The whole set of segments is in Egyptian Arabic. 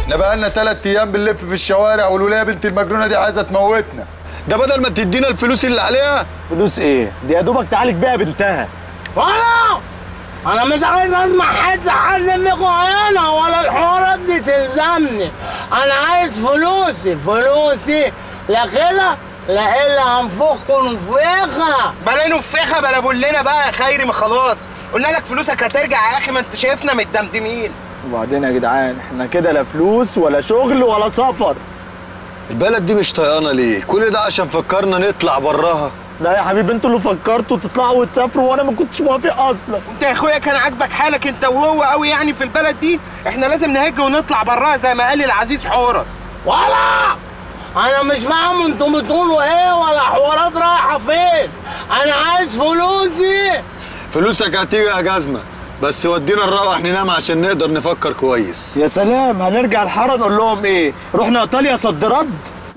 احنا بقالنا تلات ايام بنلف في الشوارع والولايه بنت المجنونه دي عايزه تموتنا ده بدل ما تدينا الفلوس اللي عليها فلوس ايه؟ دي يا دوبك تعالج بيها بنتها ولا انا مش عايز اسمع حد حد منكم هنا ولا الحوارات دي تلزمني انا عايز فلوسي فلوسي لا كده لا الا هنفخكم نفخه بلا نفخه بلا بولنا بقى يا خيري ما خلاص قلنا لك فلوسك هترجع يا اخي ما انت شايفنا متدمدمين وبعدين يا جدعان احنا كده لا فلوس ولا شغل ولا سفر البلد دي مش طيقانه ليه كل ده عشان فكرنا نطلع براها لا يا حبيبي انتوا اللي فكرتوا تطلعوا وتسافروا وانا ما كنتش موافق اصلا انت يا اخويا كان عاجبك حالك انت وهو قوي يعني في البلد دي احنا لازم نهج ونطلع براها زي ما قال العزيز حورس ولا انا مش فاهم انتوا بتقولوا ايه ولا حوارات رايحه فين انا عايز فلوسي فلوسك هتيجي يا جزمه بس ودينا نروح ننام عشان نقدر نفكر كويس يا سلام هنرجع الحاره نقول لهم ايه؟ رحنا ايطاليا صد رد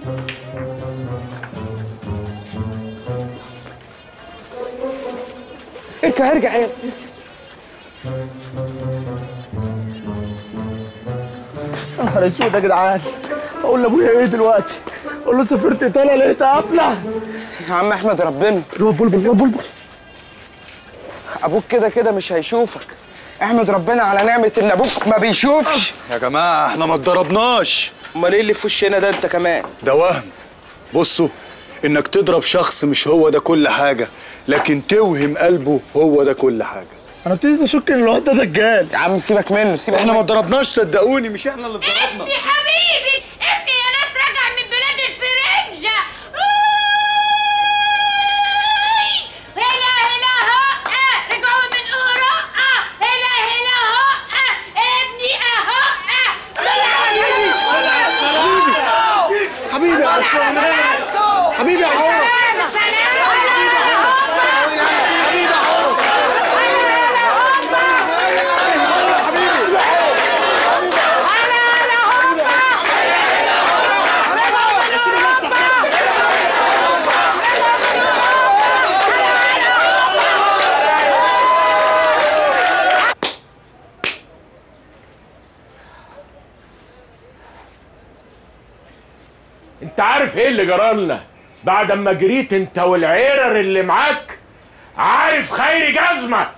ارجع ارجع يا يا نهار اسود يا جدعان اقول لابويا ايه دلوقتي؟ اقول له سافرت ايطاليا لقيتها قافله يا عم احمد ربنا اللي هو بلبل اللي هو بلبل ابوك كده كده مش هيشوفك احمد ربنا على نعمه ان ابوك ما بيشوفش يا جماعه احنا ما اتضربناش امال ايه اللي في وشنا ده انت كمان ده وهم بصوا انك تضرب شخص مش هو ده كل حاجه لكن توهم قلبه هو ده كل حاجه انا ابتديت اشك ان الواد ده دجال يا عم سيبك منه سيبك احنا ما منه. ضربناش صدقوني مش احنا اللي اتضربنا ابني حبيبي ابني يا ناس راجع من بلاد الفرنجة هلا هلا هقة رجعوا من أوروبا هلا هلا هقة ابني أهقة حبيبي يا عشان حبيبي يا حورس انت عارف ايه اللي جرالنا بعد ما جريت انت والعرر اللي معاك عارف خيري جزمة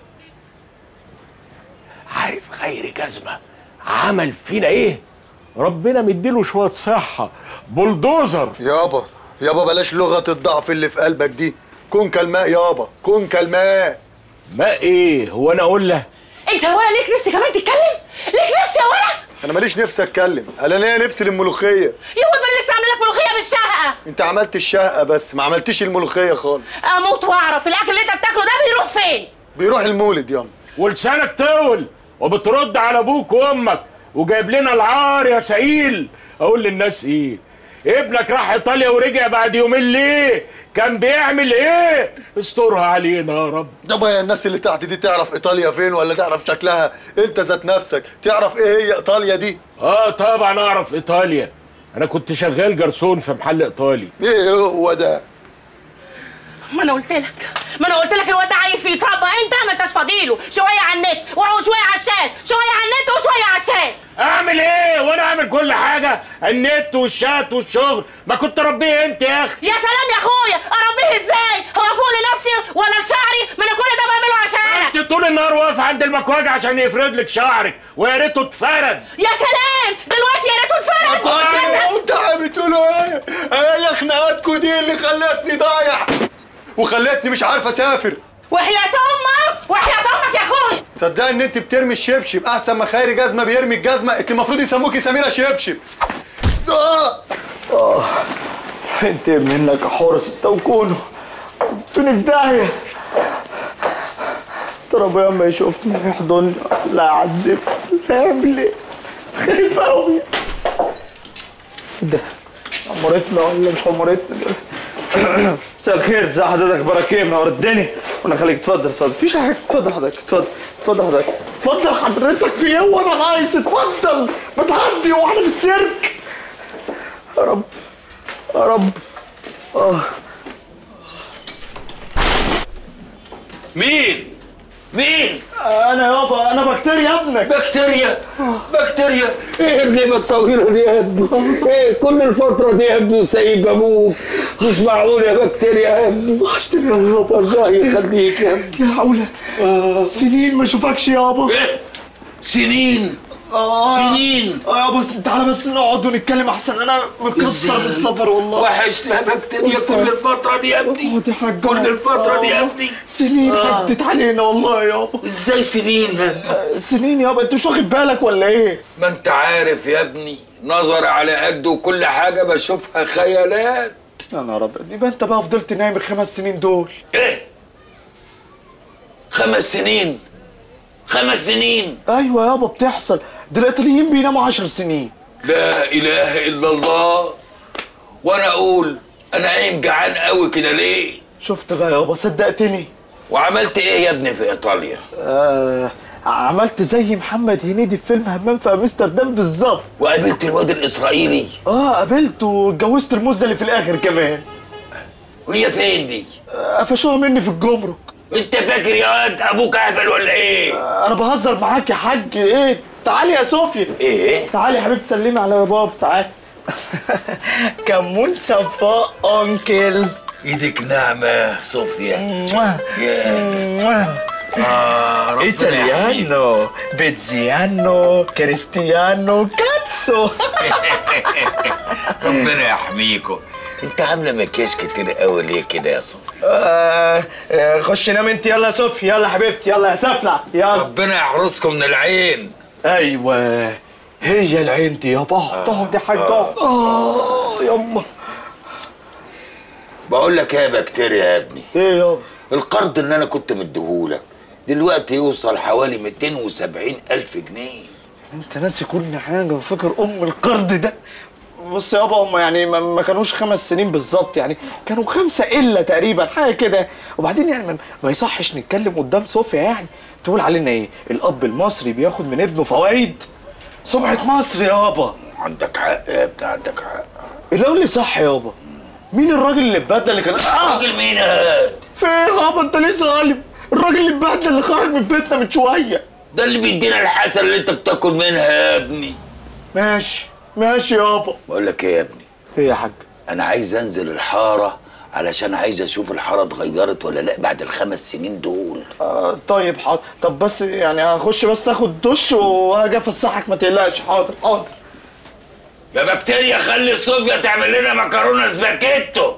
عارف خيري جزمة عمل فينا ايه ربنا مديله شوية صحة بلدوزر يابا يابا بلاش لغه الضعف اللي في قلبك دي كن كالماء يابا كن كالماء ما ايه هو انا اقول له انت هو ليك نفس كمان تتكلم ليك نفس يا ولا انا ماليش نفسي اتكلم انا ليا نفسي للملوخيه يا ولد ما لسه عامل لك ملوخيه بالشهقه انت عملت الشقه بس ما عملتيش الملوخيه خالص اموت واعرف الاكل اللي انت بتاكله ده بيروح فين بيروح المولد ياما ولسانك طول وبترد على ابوك وامك وجايب لنا العار يا سئيل اقول للناس ايه ابنك راح ايطاليا ورجع بعد يومين ليه كان بيعمل ايه استرها علينا يا رب يابا يا الناس اللي تحت دي تعرف ايطاليا فين ولا تعرف شكلها انت ذات نفسك تعرف ايه هي ايطاليا دي اه طبعا اعرف ايطاليا انا كنت شغال جرسون في محل ايطالي ايه هو ده ما انا قلت لك ما انا قلت لك الواد ده عايز يتربى انت ما انتش فاضيله شويه على النت وشويه على الشات شويه على النت وشويه على الشات اعمل ايه وانا اعمل كل حاجه النت والشات والشغل ما كنت ربيه انت يا اخي يا سلام يا اخويا اربيه ازاي هو فوق لنفسي ولا لشعري ما انا كل ده بعمله عشانك انت طول النهار واقف عند المكواج عشان يفرد لك شعرك ويا ريته اتفرد يا سلام دلوقتي يا ريته اتفرج يا سلام. انت بتقولوا ايه؟ ايه خناقاتكوا دي اللي خلتني ضايع وخلتني مش عارف اسافر وحياة امك وحياة امك يا اخويا صدق ان انت بترمي الشبشب احسن ما خيري جزمه بيرمي الجزمه انت المفروض يسموكي سميره شبشب آه. انت منك يا حورس انت وكونه ادوني في داهيه ترى ابويا اما يشوفني يحضني لا يعذبني لا يعمل ايه خايف قوي ده عمرتنا ولا مش عمرتنا ده مساء الخير ازي حضرتك اخبارك ايه منور الدنيا وانا خليك اتفضل اتفضل مفيش حاجه اتفضل حضرتك اتفضل اتفضل حضرتك اتفضل حضرتك في ايه وانا عايز اتفضل بتعدي واحنا في السيرك يا رب يا رب اه مين مين انا يابا انا بكتب بكتيريا ابنك بكتيريا بكتيريا ايه الغيبه الطويله دي يا ابني ايه كل الفتره دي يا ابني سايب ابوك مش معقول يا بكتيريا يا ابني وحشتني يا يابا الله يخليك يا ابني يا حولة سنين ما اشوفكش يابا إيه؟ سنين اه سنين اه يابا بس تعالى بس نقعد ونتكلم احسن انا مكسر من السفر والله وحشني يا بكتيريا كل الفتره دي يا ابني اه دي حاجة كل الفتره دي يا آه. ابني سنين عدت علينا والله يابا ازاي سنين يا ابني سنين يابا انت مش واخد بالك ولا ايه؟ ما انت عارف يا ابني نظر على قده وكل حاجه بشوفها خيالات يا نهار ابيض يبقى انت بقى فضلت نايم الخمس سنين دول ايه خمس سنين خمس سنين ايوه يابا بتحصل ده الايطاليين بيناموا عشر سنين لا اله الا الله وانا اقول انا قايم جعان قوي كده ليه شفت بقى يابا صدقتني وعملت ايه يا ابني في ايطاليا آه عملت زي محمد هنيدي في فيلم همام في امستردام بالظبط وقابلت الواد الاسرائيلي اه قابلته واتجوزت المزه اللي في الاخر كمان وهي فين دي آه، قفشوها مني في الجمرك انت فاكر يا واد ابوك اهبل ولا ايه آه، انا بهزر معاك يا حاج ايه تعالي يا صوفيا ايه تعالي يا حبيبتي سلمي على بابا تعالي كمون صفاء انكل ايدك ناعمه صوفيا يا آه ربنا يحميك. ايطاليانو بيتزيانو كريستيانو كاتسو ربنا يحميكوا انت عامله مكياج كتير قوي ليه كده يا صوفيا آه، آه، خش نام انت يلا يا صوفيا يلا يا حبيبتي يلا يا سفلة يلا ربنا يحرسكم من العين ايوه هي العين دي يابا اقعد يا حاج اقعد اه يما بقول لك ايه يا بكتيريا يا ابني ايه يابا القرض اللي انا كنت مديهولك دلوقتي يوصل حوالي 270 الف جنيه انت ناسي كل حاجه وفاكر ام القرض ده بص يابا هم يعني ما- ما كانوش خمس سنين بالظبط يعني كانوا خمسه الا تقريبا حاجه كده وبعدين يعني ما- ما يصحش نتكلم قدام صوفيا يعني تقول علينا ايه الاب المصري بياخد من ابنه فوائد سمعه مصر يابا عندك حق يا ابني عندك حق اللي قول لي صح يابا مين الراجل اللي اتبدل اللي كان اه راجل مين هاد فين يابا انت ليه ظالم الراجل اللي اتبدل اللي خرج من بيتنا من شويه ده اللي بيدينا الحسن اللي انت بتاكل منها يا ابني ماشي ماشي يابا بقول لك ايه يا ابني ايه يا حاج انا عايز انزل الحاره علشان عايز اشوف الحاره اتغيرت ولا لا بعد الخمس سنين دول آه طيب حاضر طب بس يعني هخش بس اخد دش وهاجي افسحك ما تقلقش حاضر حاضر يا بكتيريا خلي صوفيا تعمل لنا مكرونه سباكيتو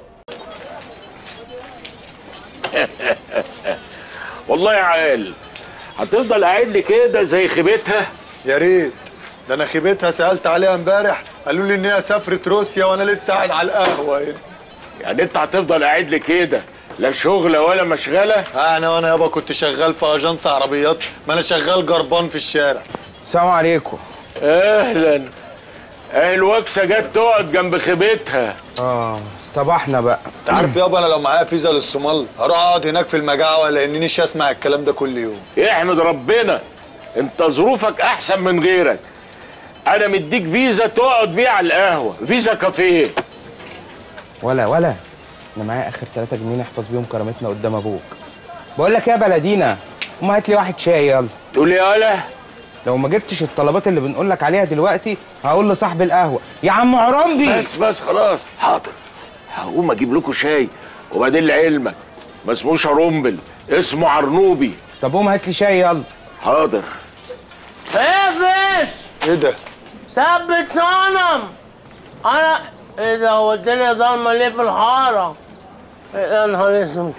والله يا عيال هتفضل قاعد لي كده زي خيبتها يا ريت ده انا خيبتها سالت عليها امبارح قالوا لي ان هي سافرت روسيا وانا لسه قاعد على القهوه هنا يعني انت هتفضل قاعد لي كده لا شغله ولا مشغله انا وانا يابا كنت شغال في اجنس عربيات ما انا شغال جربان في الشارع السلام عليكم اهلا اهي الوكسه جت تقعد جنب خيبتها اه اصطبحنا بقى انت عارف يابا انا لو معايا فيزا للصومال هروح اقعد هناك في المجاعه لاننيش اسمع الكلام ده كل يوم احمد ربنا انت ظروفك احسن من غيرك انا مديك فيزا تقعد بيها على القهوه فيزا كافيه ولا ولا انا معايا اخر 3 جنيه نحفظ بيهم كرامتنا قدام ابوك بقول لك ايه يا بلدينا قوم هات لي واحد شاي يلا تقول يا ولا لو ما جبتش الطلبات اللي بنقول لك عليها دلوقتي هقول لصاحب القهوه يا عم عرامبي بس بس خلاص حاضر هقوم اجيب لكم شاي وبعدين لعلمك ما اسموش رمبل اسمه عرنوبي طب قوم هات لي شاي يلا حاضر اقفش ايه ده ثبت صنم انا ايه ده هو الدنيا ضلمه ليه في الحاره إيه يا نهار اسود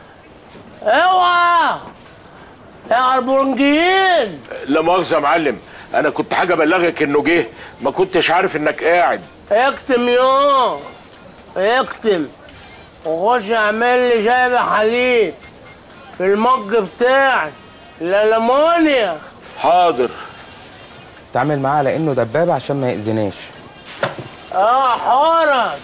اوعى يا عربونجيين لا مؤاخذه يا معلم انا كنت حاجه ابلغك انه جه ما كنتش عارف انك قاعد اكتم يوم اكتم وخش اعمل لي شاي بحليب في المج بتاعي الالمونيا حاضر تعمل معاه على انه دبابه عشان ما ياذيناش اه حورس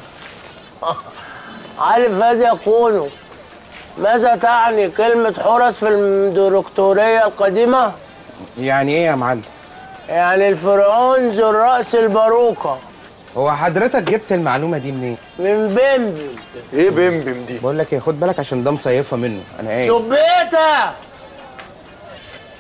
عارف ماذا يقولوا ماذا تعني كلمة حورس في الدكتورية القديمة؟ يعني ايه يا معلم يعني الفرعون ذو الرأس الباروكة هو حضرتك جبت المعلومه دي منين من بمبم ايه بيمبم دي بقول لك ايه خد بالك عشان ده مصيفه منه انا ايه شبيتة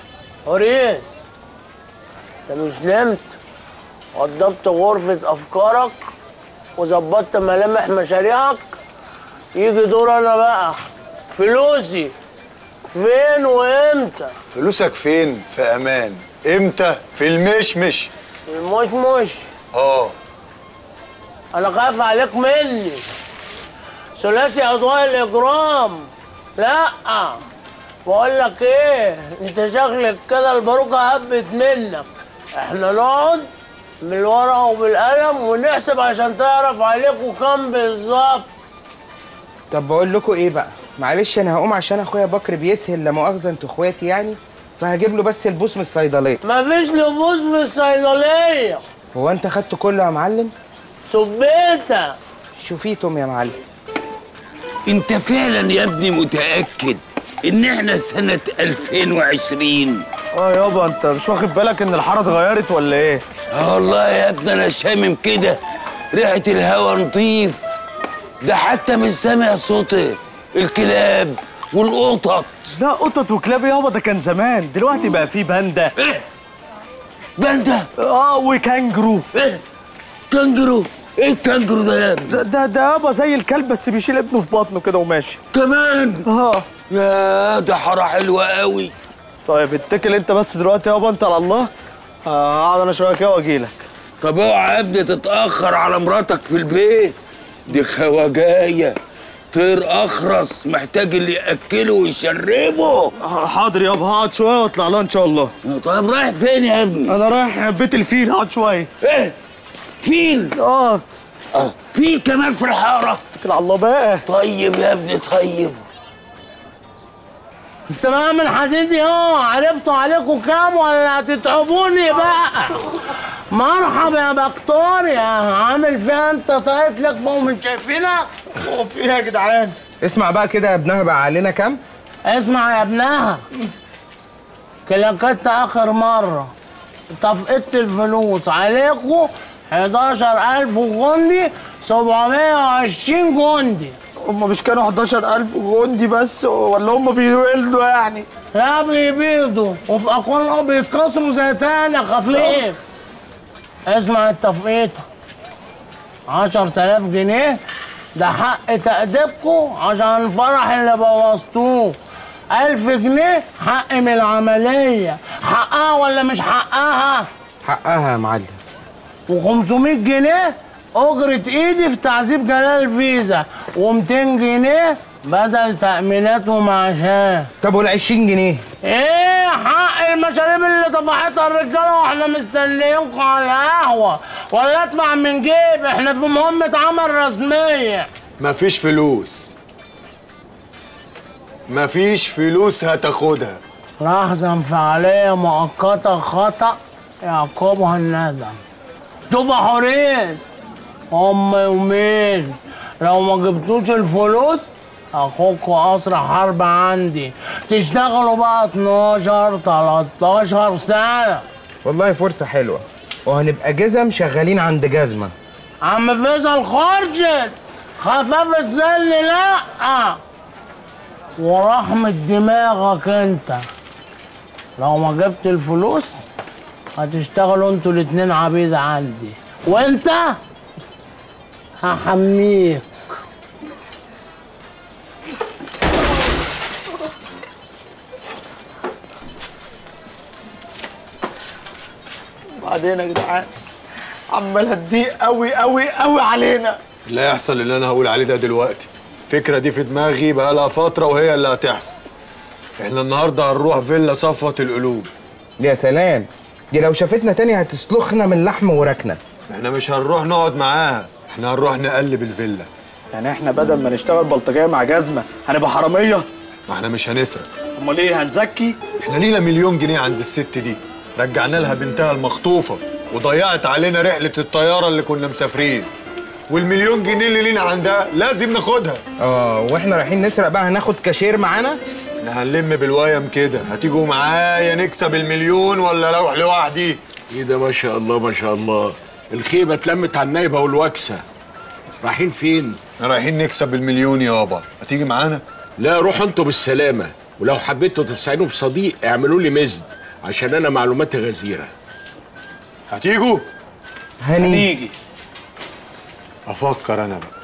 هوريس انت مش نمت وضبط غرفة أفكارك وظبطت ملامح مشاريعك يجي دور أنا بقى فلوسي فين وإمتى فلوسك فين في امان امتى في المشمش المشمش اه أنا خايف عليك مني ثلاثي أضواء الإجرام لأ بقول لك إيه أنت شكلك كده الباروكة هبت منك إحنا نقعد بالورقة وبالقلم ونحسب عشان تعرف عليكوا كام بالظبط طب بقول لكم ايه بقى معلش انا هقوم عشان اخويا بكر بيسهل لا مؤاخذه انتوا اخواتي يعني فهجيب له بس البوس من الصيدليه مفيش لبوس في الصيدلية هو انت خدت كله يا معلم سبيتة شوفيتم يا معلم انت فعلا يا ابني متأكد ان احنا سنة 2020 اه يابا انت مش واخد بالك ان الحاره اتغيرت ولا ايه اه والله يا ابني انا شامم كده ريحة الهوا نظيف ده حتى مش سامع صوت الكلاب والقطط لا قطط وكلاب يابا ده كان زمان دلوقتي بقى في باندا ايه باندا اه وكانجرو ايه كانجرو ايه الكانجرو ده يا ابني ده ده, ده يابا زي الكلب بس بيشيل ابنه في بطنه كده وماشي كمان اه يا ده حارة حلوة قوي طيب اتكل انت بس دلوقتي يابا انت على الله آه، هقعد انا شويه كده واجيلك طب اوعى يا ابني تتأخر على مراتك في البيت دي خواجاية طير أخرس محتاج اللي يأكله ويشربه آه، حاضر يابا هقعد شويه واطلع لها ان شاء الله طيب رايح فين يا ابني؟ انا رايح بيت الفيل هقعد شويه ايه؟ فيل؟ اه اه فيل كمان في الحارة؟ اتكل على الله بقى طيب يا ابني طيب انت بقى من حديدي اه عرفتوا عليكم كام ولا هتتعبوني بقى مرحبا يا بكتوريا عامل فيها انت طايت لك فوق من شايفينك هو في ايه يا جدعان اسمع بقى كده يا ابنها بقى علينا كام اسمع يا ابنها كلاكت اخر مره طفقت الفلوس عليكم 11000 جندي 720 جندي هم مش كانوا 11000 جندي بس ولا هم بيولدوا يعني لا بيبيضوا وفي اقوالهم بيتكسروا زي تاني خفيف اسمع التفقيطة 10000 جنيه ده حق تأديبكم عشان الفرح اللي بوظتوه ألف جنيه حق من العملية حقها ولا مش حقها حقها يا معلم و500 جنيه أجرة إيدي في تعذيب جلال الفيزا و200 جنيه بدل تأمينات ومعاشات طب وال 20 جنيه ايه حق المشاريب اللي طفحتها الرجاله واحنا مستنيينكم على القهوه ولا ادفع من جيب احنا في مهمه عمل رسميه مفيش فلوس مفيش فلوس هتاخدها لحظه انفعاليه مؤقته خطا يعقبها الندم شوف يا حورين هم يومين لو ما جبتوش الفلوس اخوكوا اسرع حرب عندي تشتغلوا بقى 12 13 سنه والله فرصه حلوه وهنبقى جزم شغالين عند جزمه عم فيصل خرجت خفاف السل لا ورحمة دماغك انت لو ما جبت الفلوس هتشتغلوا انتوا الاتنين عبيد عندي وانت هحميك بعدين يا جدعان عمال هتضيق قوي قوي قوي علينا لا يحصل اللي انا هقول عليه ده دلوقتي الفكره دي في دماغي بقالها فتره وهي اللي هتحصل احنا النهارده هنروح فيلا صفوة القلوب يا سلام دي لو شافتنا تاني هتسلخنا من لحم وركنه احنا مش هنروح نقعد معاها احنا هنروح نقلب الفيلا يعني احنا بدل ما نشتغل بلطجيه مع جزمه هنبقى حراميه ما احنا مش هنسرق امال ايه هنزكي احنا لينا مليون جنيه عند الست دي رجعنا لها بنتها المخطوفه وضيعت علينا رحله الطياره اللي كنا مسافرين والمليون جنيه اللي لينا عندها لازم ناخدها اه واحنا رايحين نسرق بقى هناخد كاشير معانا احنا هنلم بالويم كده هتيجوا معايا نكسب المليون ولا اروح لوحدي ايه ده ما شاء الله ما شاء الله الخيبه اتلمت على النايبه والوكسه رايحين فين احنا رايحين نكسب المليون يابا هتيجي معانا لا روحوا انتوا بالسلامه ولو حبيتوا تستعينوا بصديق اعملوا لي مزد عشان انا معلوماتي غزيره هتيجوا هنيجي نيجي افكر انا بقى